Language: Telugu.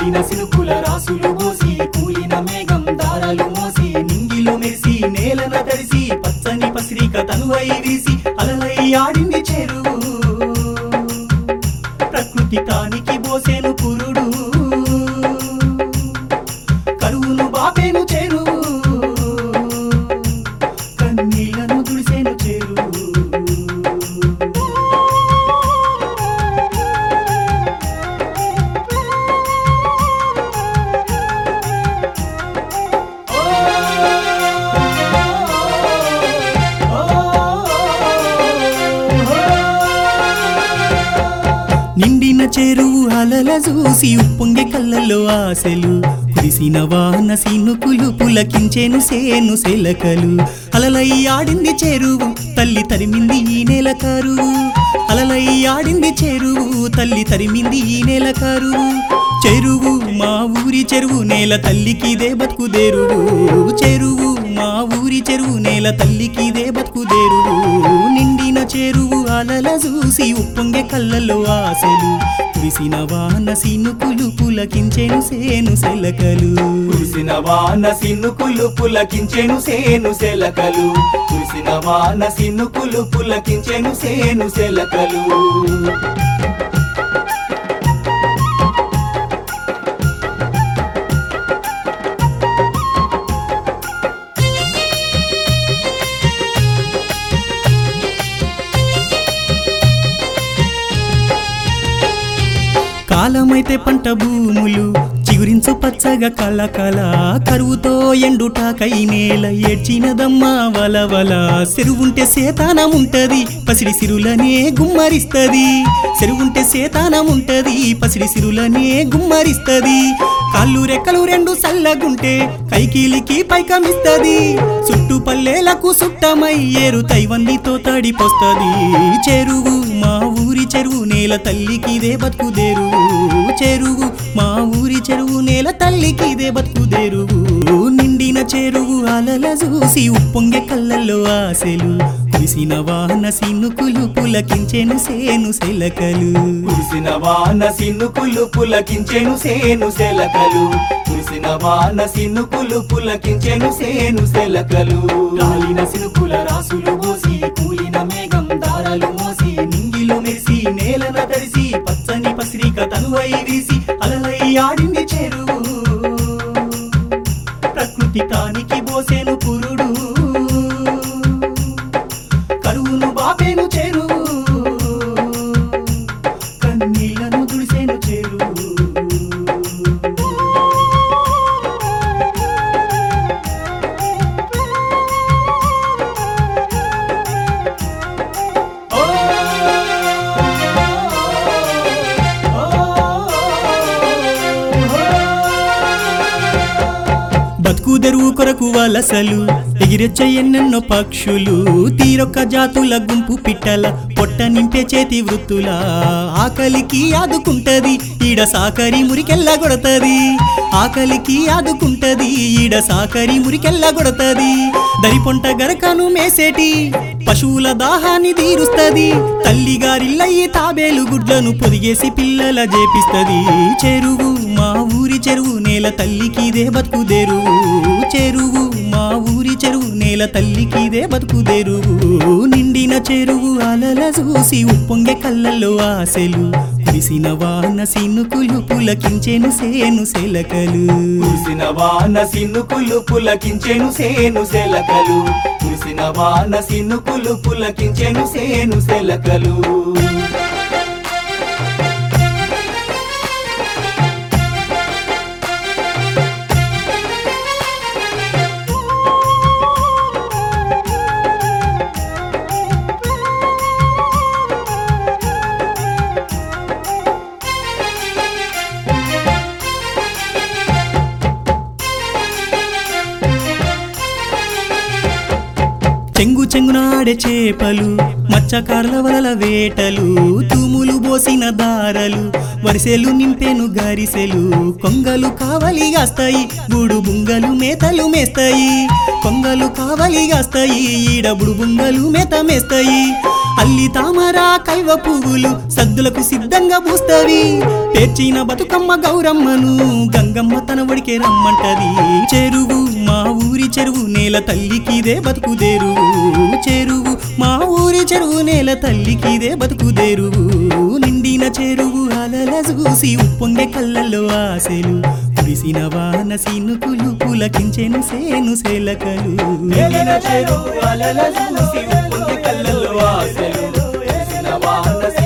రాలిన సినుకుల రాసులు మోసి కూలిన మేఘం దారాలు మోసి నింగిలో మెరిసి నేలన తడిసి పచ్చని పసిరిక తనువై వీసి అలలై ఆడింది చెరువు ప్రకృతి కానికి బోసేను పురుడు కరువును బాపేను చెరువు కన్నీళ్లను తుడిసేను చెరువు నిండిన చెరువు అలల చూసి ఉప్పొంగే కళ్ళల్లో ఆశలు కురిసిన వాన సినుకులు పులకించేను సేను సెలకలు అలలై ఆడింది చెరువు తల్లి తరిమింది ఈ నెల కరువు అలలై ఆడింది చెరువు తల్లి తరిమింది ఈ నెల కరువు చెరువు మా ఊరి చెరువు నేల తల్లికిదే బతుకుదేరువు చెరువు మా ఊరి చెరువు నేల తల్లికిదే బతుకుదేరువు నిండిన చెరువు అలల చూసి ఉప్పొంగే కళ్ళల్లో ఆశలు కురిసిన వాన సినుకులు పులకించెను సేను సెలకలు కురిసిన వాన సిన్నుకులు పులకించెను సేను సెలకలు కురిసిన వాన సిన్నుకులు పులకించెను సేను సెలకలు కాలమైతే పంట భూములు చిగురించు పచ్చగా కల కల కరువుతో ఎండుటాకై నేల ఏడ్చినదమ్మా వలవల చెరువుంటే సేతానం ఉంటది పసిడి సిరులనే గుమ్మరిస్తది చెరువుంటే సేతానం ఉంటది పసిడి సిరులనే గుమ్మరిస్తది కాళ్ళు రెక్కలు రెండు సల్లగుంటే కైకీలికి పైకమిస్తది చుట్టు పల్లెలకు సుట్టమై ఏరు తైవన్నితో తడిపోస్తది చెరువు మా ఊరి చెరువు నేల తల్లికి ఇదే బతుకుదేరువు చెరువు మా ఊరి చెరువు నేల తల్లికి ఇదే బతుకుదేరువు నిండిన చెరువు అలల చూసి ఉప్పొంగే కళ్ళల్లో ఆశలు కురిసిన వాన సినుకులు పులకించెను సేను సెలకలు కురిసిన వాన సిన్నుకులు పులకించెను సేను సెలకలు కురిసిన వాన సిన్నుకులు పులకించెను సేను సెలకలు రాలిన సినుకుల రాసులు మోసి కూలిన మేఘం దారాలు మోసి నింగిలో మెరిసి నేలన తడిసి పచ్చని పసిరిక తనువై వీసి అలలై ఆడింది చెరువు ప్రకృతి కానికి బోసేను పురుడు కరువును బాపేను చెరువు కన్నీళ్లను తుడిసేను చెరువు బతుకు తెరువు కొరకు వలసలు ఎగిరెచ్చే ఎన్నెన్నో పక్షులు తీరొక్క జాతుల గుంపు పిట్టల పొట్ట నింపే చేతి వృత్తుల ఆకలికి ఆదుకుంటది ఈడ సాకరి మురికెల్ల కొడతది ఆకలికి ఆదుకుంటది ఈడ సాకరి మురికెల్ల కొడతది దరి పొంట గరకను మేసేటి పశువుల దాహాన్ని తీరుస్తది తల్లి గారిల్లయ్యి తాబేలు గుడ్లను పొదిగేసి పిల్లల జేపిస్తది చెరువు మా ఊరి చెరువు నేల తల్లికి ఇదే బతుకుదేరువు చెరువు మా ఊరి చెరువు నేల తల్లికి ఇదే బతుకుదేరువు నిండిన చెరువు అలల చూసి ఉప్పొంగే కళ్ళల్లో ఆశలు కురిసిన వాన సినుకులు పులకించెను సేను సెలకలు కురిసిన వాన సిన్నుకులు పులకించెను సేను సెలకలు కురిసిన వాన సిన్నుకులు పులకించెను సేను సెలకలు చెంగు చెంగునాడే చేపలు మత్స్యకారుల వలల వేటలు తూములు బోసిన దారలు వరిసెలు నింపెను గరిసెలు కొంగలు కావలిగాస్తాయి గూడు బుంగలు మేతలు మేస్తాయి కొంగలు కావలిగాస్తాయి ఈడబుడు బుంగలు మేత మేస్తాయి అల్లి తామర కైవ పువ్వులు సద్దులకు సిద్ధంగా పూస్తవి పేర్చిన బతుకమ్మ గౌరమ్మను గంగమ్మ తన ఒడికే రమ్మంటది చెరువు మా ఊరి చెరువు నేల తల్లికిదే బతుకుదేరువు చెరువు మా ఊరి చెరువు నేల తల్లికిదే బతుకుదేరువు నిండిన చెరువు అలల చూసి ఉప్పొంగే కళ్ళల్లో ఆశలు కురిసిన వాన సీనుకులు పులకించెను సేను సేలకలు మేలిన చెరువు అలల చూసి ఉప్పొంగి కళ్ళల్లో ఆశలు కురిసిన వాన